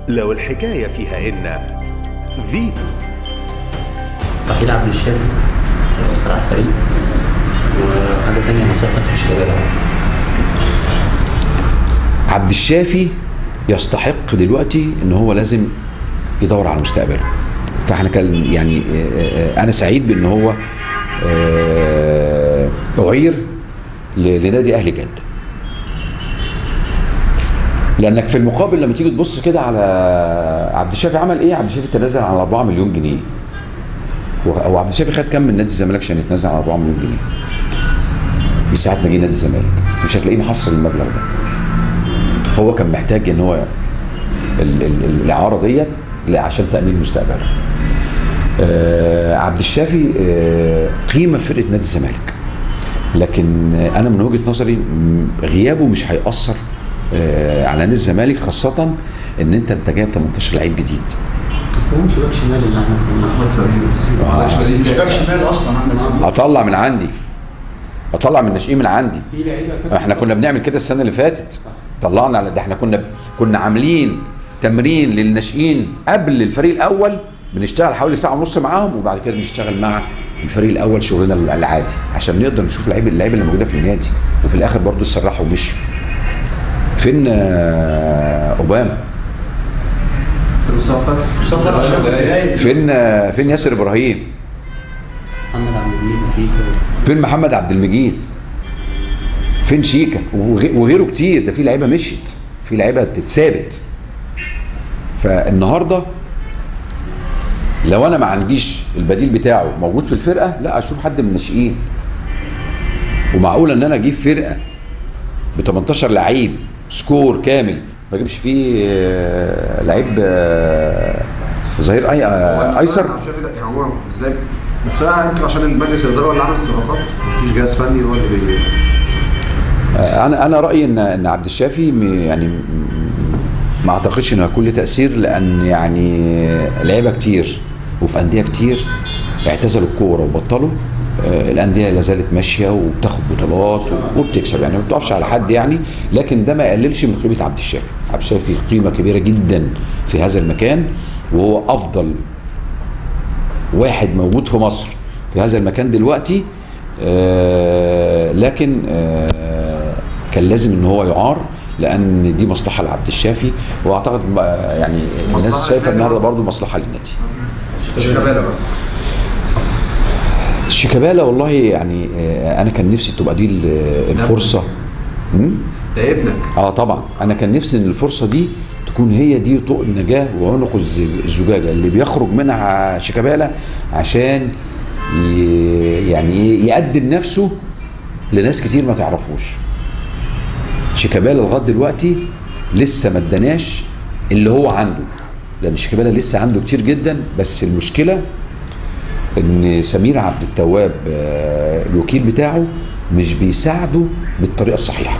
لو الحكاية فيها إن فيتو رحيل عبد الشافي هيأثر على الفريق وحاجة تانية نصيحتك مش كده عبد الشافي يستحق دلوقتي ان هو لازم يدور على مستقبله فاحنا كان يعني آه، آه، انا سعيد بان هو آه، اعير ل- لنادي اهلي جده لانك في المقابل لما تيجي تبص كده على عبد الشافي عمل ايه عبد الشافي تنازل عن 4 مليون جنيه هو عبد الشافي خد كام من نادي الزمالك عشان يتنازل عن 4 مليون جنيه من ساعه ما جه نادي الزمالك مش هتلاقيه محصل المبلغ ده فهو كان محتاج ان هو ال- ال- ال- الاعاره ديت ل- عشان تامين مستقبله. آه عبد الشافي آه قيمه في فرقه نادي الزمالك. لكن آه انا من وجهه نظري م- غيابه مش هياثر آه على نادي الزمالك خاصه ان انت انت جايب 18 لعيب جديد. هو مش باك شمال اللي احنا سميناه احمد سمير آه. مش باك شمال اصلا عندك سمير اطلع من عندي اطلع من الناشئين من عندي في لعيبة كده احنا كنا بنعمل كده السنه اللي فاتت طلعنا على ده احنا كنا كنا عاملين تمرين للناشئين قبل الفريق الاول بنشتغل حوالي ساعه ونص معاهم وبعد كده بنشتغل مع الفريق الاول شغلنا العادي عشان نقدر نشوف اللعيبه اللعيبه اللي موجوده في النادي وفي الاخر برضو اتسرحوا ومشوا فين آه، اوباما مصطفى فتحي مصطفى فتحي عشان كنت قايل فين آه، فين ياسر ابراهيم محمد عبد المجيد وشيكا فين محمد عبد المجيد فين شيكا وغ- وغيره كتير ده في لعيبه مشيت في لعيبه اتثابت فالنهارده لو انا ما عنديش البديل بتاعه موجود في الفرقه لا اشوف حد من الناشئين ومعقول ان انا اجيب فرقه ب 18 لعيب سكور كامل ما اجيبش فيه آه، لعيب آه، ظهير اي آه، ايسر انا شايف ده يعني هو ازاي بس هو يمكن عشان المجلس الاداره هو اللي عامل الصفقات مفيش جهاز فني هو اللي بي انا انا رايي ان ان عبد الشافي م- يعني م- ما اعتقدش انه هيكون له تاثير لان يعني لعيبه كتير وفي انديه كتير اعتزلوا الكوره وبطلوا آه، الانديه لا زالت ماشيه وبتاخد بطولات وبتكسب يعني ما بتقفش على حد يعني لكن ده ما يقللش من قيمه عبد الشافي عبد الشافي قيمه كبيره جدا في هذا المكان وهو افضل واحد موجود في مصر في هذا المكان دلوقتي آه لكن آه كان لازم ان هو يعار لان دي مصلحه لعبد الشافي واعتقد آه، يعني الناس مصلحة شايفه للنادي النهارده برضه. برضه مصلحه للنادي شيكابالا بقى شيكابالا والله يعني آه، انا كان نفسي تبقى دي ال- الفرصه مم؟ ده ابنك اه طبعا انا كان نفسي ان الفرصه دي تكون هي دي طوق النجاه وعنق الز- الزجاجه اللي بيخرج منها شيكابالا عشان ي- يعني ايه يقدم نفسه لناس كتير ما تعرفوش شيكابالا لغايه دلوقتي لسه ما اداناش اللي هو عنده لان شيكابالا لسه عنده كتير جدا بس المشكله ان سمير عبد التواب آه، الوكيل بتاعه مش بيساعده بالطريقه الصحيحه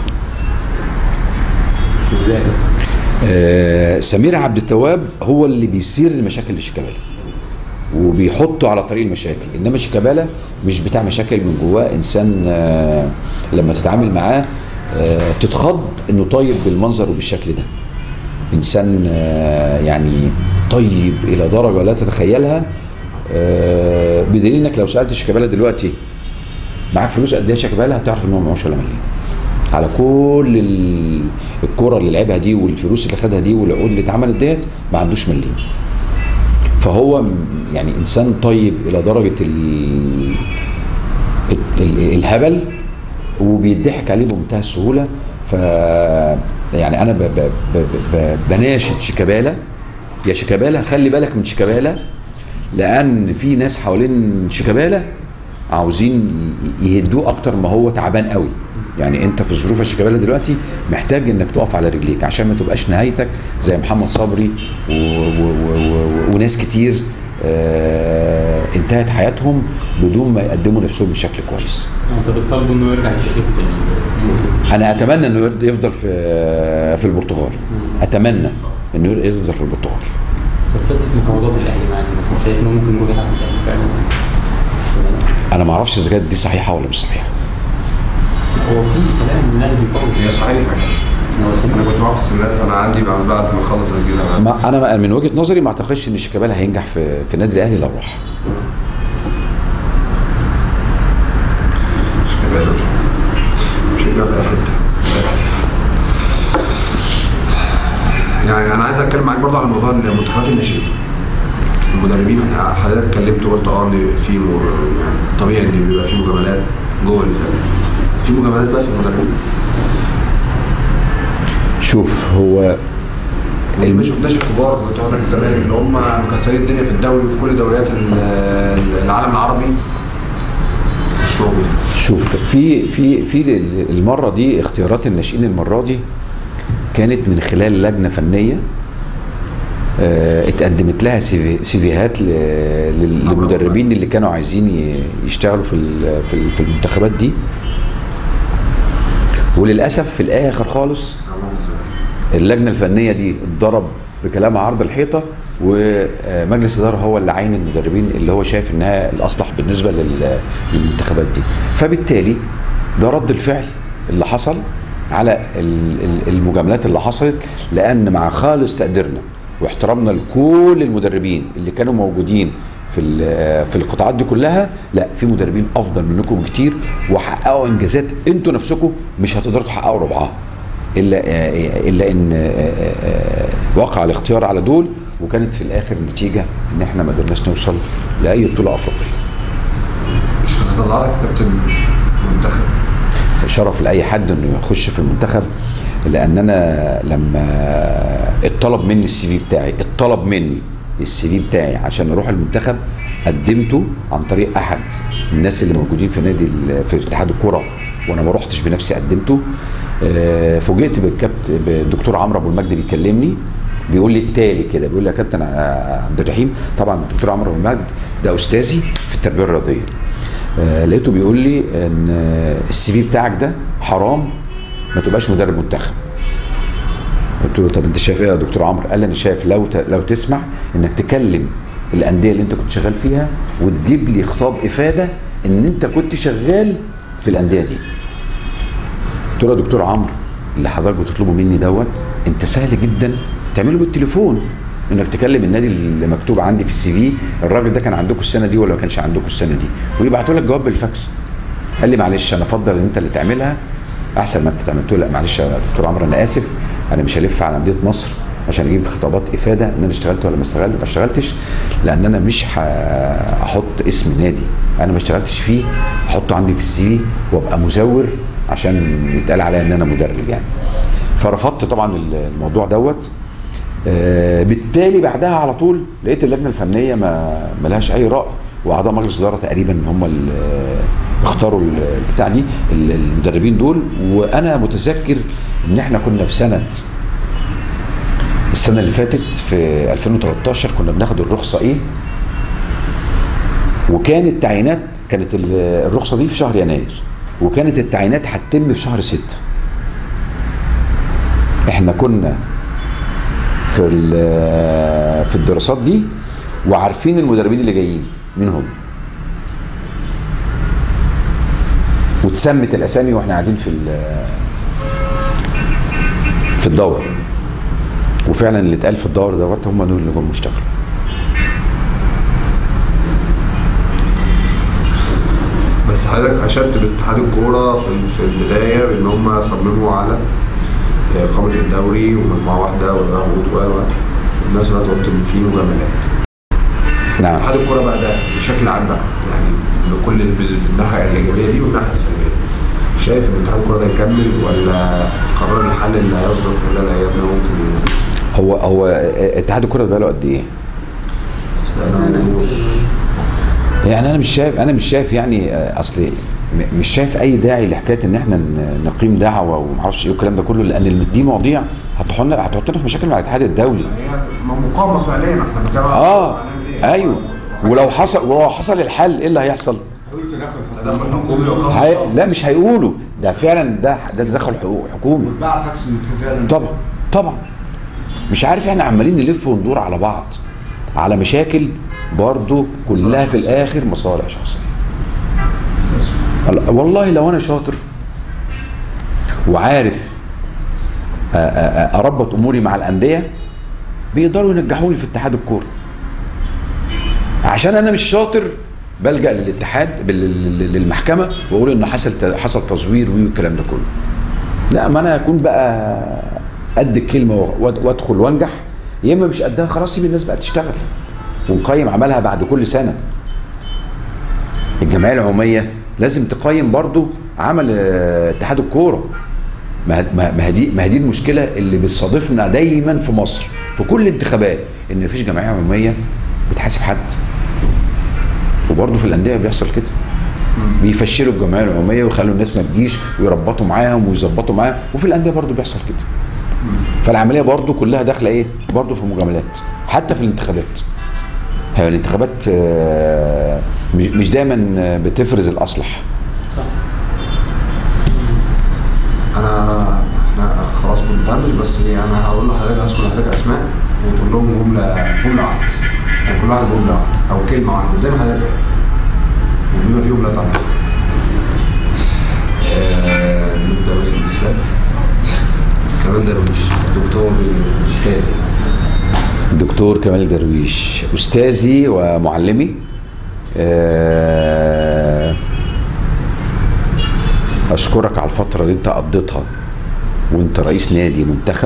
ازاي كده؟ آه، سمير عبد التواب هو اللي بيثير المشاكل لشيكابالا وبيحطه على طريق المشاكل انما شيكابالا مش بتاع مشاكل من جواه انسان آه، لما تتعامل معاه آه، تتخض انه طيب بالمنظر وبالشكل ده انسان آه، يعني طيب الى درجه لا تتخيلها آه، بدليل انك لو سالت شيكابالا دلوقتي معاك فلوس قد ايه يا شيكابالا هتعرف ان هو معهوش ولا مليون على كل ال- الكرة اللي لعبها دي والفلوس اللي خدها دي والعقود اللي اتعملت ديت ما عندوش مليون فهو م- يعني انسان طيب الى درجه ال... ال... الهبل وبيضحك عليه بمنتهى السهوله ف يعني انا ب... ب... ب... ب... بناشد شيكابالا يا شيكابالا خلي بالك من شيكابالا لان في ناس حوالين شيكابالا عاوزين ي- يهدوه اكتر ما هو تعبان قوي يعني انت في ظروف شيكابالا دلوقتي محتاج انك تقف على رجليك عشان ما تبقاش نهايتك زي محمد صبري و... و... و... و... وناس كتير آه... انتهت حياتهم بدون ما يقدموا نفسهم بشكل كويس انت بتطالبه انه يرجع لشركه تاني انا اتمنى انه يرد- يفضل في في البرتغال اتمنى انه يفضل في البرتغال طب حته مفاوضات الاهلي معاك انت شايف انه ممكن يروح يلعب في الاهلي فعلا مش كده؟ انا ما اعرفش اذا كانت دي صحيحه ولا مش صحيحه هو في كلام ان الاهلي بيفاوض هي صحيحه هو سامع انا كنت معاه في السنات فانا عندي بعد بعد ما اخلص تسجيل انا ما انا من وجهه نظري ما اعتقدش ان شيكابالا هينجح في في النادي الاهلي لو راح مش كبير مش هيبقى في اي حته للاسف يعني انا عايز اتكلم معاك برضه على موضوع المنتخبات الناشئين المدربين احنا حضرتك اتكلمت وقلت اه ان في م- يعني طبيعي ان بيبقى في مجاملات جوه الفريق في مجاملات بقى في المدربين شوف هو اللي ما شفناش الكبار بتوع نادي الزمالك اللي هم مكسرين الدنيا في الدوري وفي كل دوريات ال- العالم العربي مش موجود شوف في في في المره دي اختيارات الناشئين المره دي كانت من خلال لجنه فنيه آه، اتقدمت لها سيفي- سيفيهات ل- لل- للمدربين اللي كانوا عايزين ي- يشتغلوا في ال- في ال- في المنتخبات دي وللاسف في الاخر خالص اللجنه الفنيه دي اتضرب بكلام عرض الحيطه ومجلس الاداره هو اللي عين المدربين اللي هو شايف انها الاصلح بالنسبه لل- للمنتخبات دي فبالتالي ده رد الفعل اللي حصل على ال- ال- المجاملات اللي حصلت لان مع خالص تقديرنا واحترامنا لكل المدربين اللي كانوا موجودين في ال- في القطاعات دي كلها لا في مدربين افضل منكم بكتير وحققوا انجازات انتوا نفسكم مش هتقدروا تحققوا ربعها الا الا ان وقع الاختيار على دول وكانت في الاخر النتيجه ان احنا ما قدرناش نوصل لاي بطوله افريقيه مش هتطلع لك كابتن منتخب شرف لاي حد انه يخش في المنتخب لان انا لما اتطلب مني السي في بتاعي اتطلب مني السي في بتاعي عشان اروح المنتخب قدمته عن طريق احد الناس اللي موجودين في نادي ال- في اتحاد الكره وانا ما رحتش بنفسي قدمته آه، فوجئت بالكابت بالدكتور عمرو ابو المجد بيكلمني بيقول لي التالي كده بيقول لي يا كابتن آه، عبد الرحيم طبعا الدكتور عمرو ابو المجد ده استاذي في التربيه الرياضيه آه، لقيته بيقول لي ان آه، السي في بتاعك ده حرام ما تبقاش مدرب منتخب قلت له طب انت شايف ايه يا دكتور عمرو؟ قال لي انا شايف لو ت... لو تسمح انك تكلم الانديه اللي انت كنت شغال فيها وتجيب لي خطاب افاده ان انت كنت شغال في الانديه دي. قلت له يا دكتور عمرو اللي حضرتك بتطلبه مني دوت انت سهل جدا تعمله بالتليفون انك تكلم النادي اللي مكتوب عندي في السي في الراجل ده كان عندكم السنه دي ولا ما كانش عندكم السنه دي ويبعتوا لك جواب بالفاكس قال لي معلش انا افضل ان انت اللي تعملها احسن ما انت تعمل قلت له لا معلش يا دكتور عمرو انا اسف انا مش هلف على انديه مصر عشان اجيب خطابات افاده ان انا اشتغلت ولا ما اشتغلت ما اشتغلتش لان انا مش هحط اسم نادي انا ما اشتغلتش فيه احطه عندي في السي في وابقى مزور عشان يتقال عليا ان انا مدرب يعني فرفضت طبعا الموضوع دوت آه، بالتالي بعدها على طول لقيت اللجنه الفنيه ما ملهاش اي راي واعضاء مجلس الاداره تقريبا هم اللي اختاروا البتاع دي المدربين دول وانا متذكر ان احنا كنا في سنه السنه اللي فاتت في 2013 كنا بناخد الرخصه ايه وكانت التعيينات كانت ال- الرخصه دي في شهر يناير وكانت التعيينات هتتم في شهر 6 احنا كنا في ال- في الدراسات دي وعارفين المدربين اللي جايين مين هم واتسمت الاسامي واحنا قاعدين في ال- في الدور وفعلا اللي اتقال في الدور دوت هم دول اللي جم اشتغلوا بس حضرتك اشدت باتحاد الكوره في في البدايه بان هم صمموا على اقامه الدوري ومجموعه واحده والهبوط و و وفي نفس الوقت قلت ان في مجاملات نعم اتحاد الكوره بقى ده بشكل عام بقى يعني بكل بال- بالناحيه الايجابيه دي والناحيه السلبيه شايف ان اتحاد الكوره ده يكمل ولا قرار الحل اللي هيصدر خلال الايام ده ممكن هو هو اتحاد الكره بقاله قد ايه؟ سنه ونص يعني انا مش شايف انا مش شايف يعني آه، اصل م- مش شايف اي داعي لحكايه ان احنا ن- نقيم دعوه ومعرفش ايه والكلام ده كله لان دي مواضيع هتحطنا هتحطنا في مشاكل مع الاتحاد الدولي هي مقاومه فعليا احنا بنتكلم عن اه هنعمل إيه؟ ايوه ولو حصل ولو حصل الحل ايه اللي هيحصل؟ ده حكومي وقف هي... لا مش هيقولوا ده فعلا ده ده تدخل حقوق حكومي واتباع فاكس في فعلا طبعا طبعا مش عارف احنا عمالين نلف وندور على بعض على مشاكل برضو كلها في الاخر مصالح شخصيه والله لو انا شاطر وعارف آه، آه، اربط اموري مع الانديه بيقدروا ينجحوني في اتحاد الكوره عشان انا مش شاطر بلجا للاتحاد بال- لل- للمحكمه واقول ان حصل حصل تزوير والكلام ده كله لا ما انا اكون بقى قد الكلمه وأد- وادخل وانجح يا اما مش قدها خلاص سيب الناس بقى تشتغل ونقيم عملها بعد كل سنه الجمعيه العموميه لازم تقيم برضو عمل آه، اتحاد الكوره ما ما ما هي دي ما هي دي المشكله اللي بتصادفنا دايما في مصر في كل الانتخابات ان مفيش جمعيه عموميه بتحاسب حد وبرضه في الانديه بيحصل كده بيفشلوا الجمعيه العموميه ويخلوا الناس ما تجيش ويربطوا معاهم ويظبطوا معاهم وفي الانديه برضه بيحصل كده فالعمليه برضه كلها داخله ايه برضه في المجاملات حتى في الانتخابات هي الانتخابات آه، مش مش دايما آه، بتفرز الاصلح صح انا احنا خلاص بنفنش بس ايه انا هقول لحضرتك هذكر لحضرتك اسماء وتقول لهم جمله جمله واحده يعني كل واحد جمله واحده او كلمه واحده زي ما حضرتك قال. وبما فيهم لا طبعا آه، نبدا بس بالسهل كمان درويش دكتور استاذي الدكتور كمال درويش استاذي ومعلمي آه، اشكرك على الفتره اللي انت قضيتها وانت رئيس نادي منتخب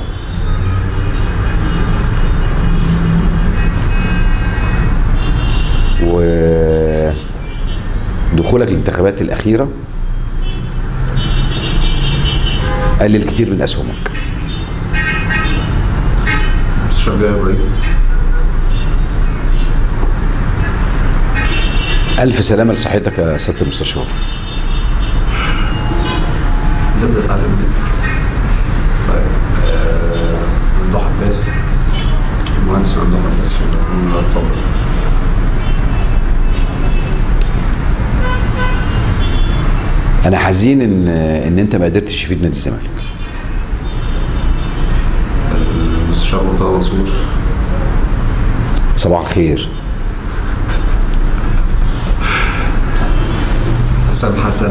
ودخولك الانتخابات الاخيره قلل كتير من اسهمك مستشار جاي ابراهيم الف سلامه لصحتك يا سياده المستشار لازم اتعلم منك طيب آه، ممدوح عباس المهندس ممدوح عباس عشان يكون اتفضل انا حزين ان ان انت ما قدرتش تفيد نادي الزمالك المستشار مرتضى منصور صباح الخير حسن حسن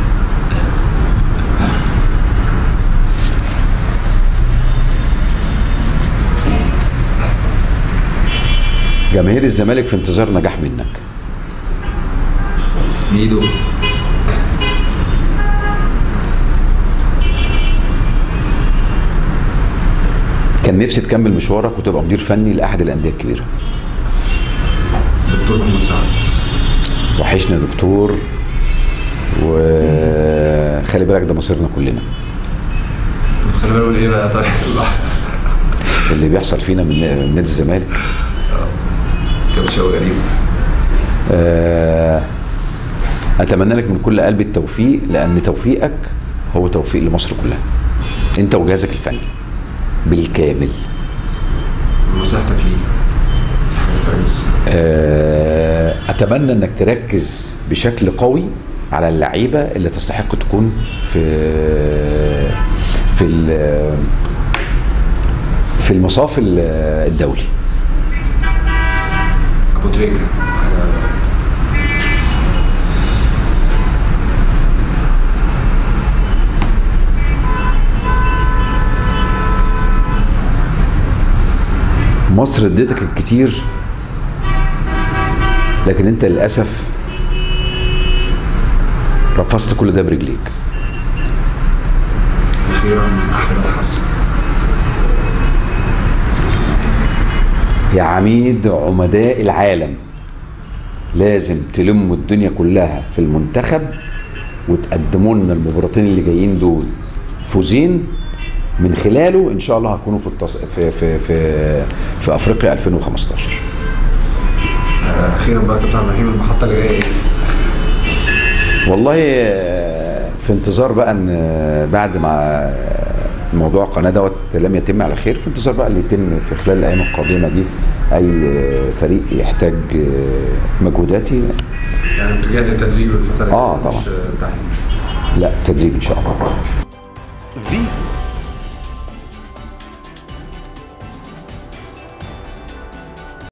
جماهير الزمالك في انتظار نجاح منك ميدو كان نفسي تكمل مشوارك وتبقى مدير فني لاحد الانديه الكبيره دكتور محمود سعد وحشنا يا دكتور وخلي بالك ده مصيرنا كلنا خلي بالك ايه بقى طيب اللي بيحصل فينا من من نادي الزمالك كان شيء غريب آه، اتمنى لك من كل قلبي التوفيق لان توفيقك هو توفيق لمصر كلها انت وجهازك الفني بالكامل نصيحتك ليه حاجه كويس آه، اتمنى انك تركز بشكل قوي على اللعيبه اللي تستحق تكون في في ال- في المصاف ال- الدولي ابو تريكه مصر اديتك الكتير لكن انت للاسف رفضت كل ده برجليك اخيرا احمد حسن يا عميد عمداء العالم لازم تلموا الدنيا كلها في المنتخب وتقدموا لنا المباراتين اللي جايين دول فوزين من خلاله ان شاء الله هتكونوا في التص... في في في في افريقيا 2015 آه، اخيرا بقى كابتن عبد الرحيم المحطه اللي جايه ايه؟ والله آه، في انتظار بقى ان آه، بعد ما آه، موضوع القناه دوت لم يتم على خير في انتظار بقى اللي يتم في خلال الايام القادمه دي اي آه، فريق يحتاج آه، مجهوداتي يعني متجه للتدريب الفتره آه، مش، طبعا. آه، تحليل لا تدريب ان شاء الله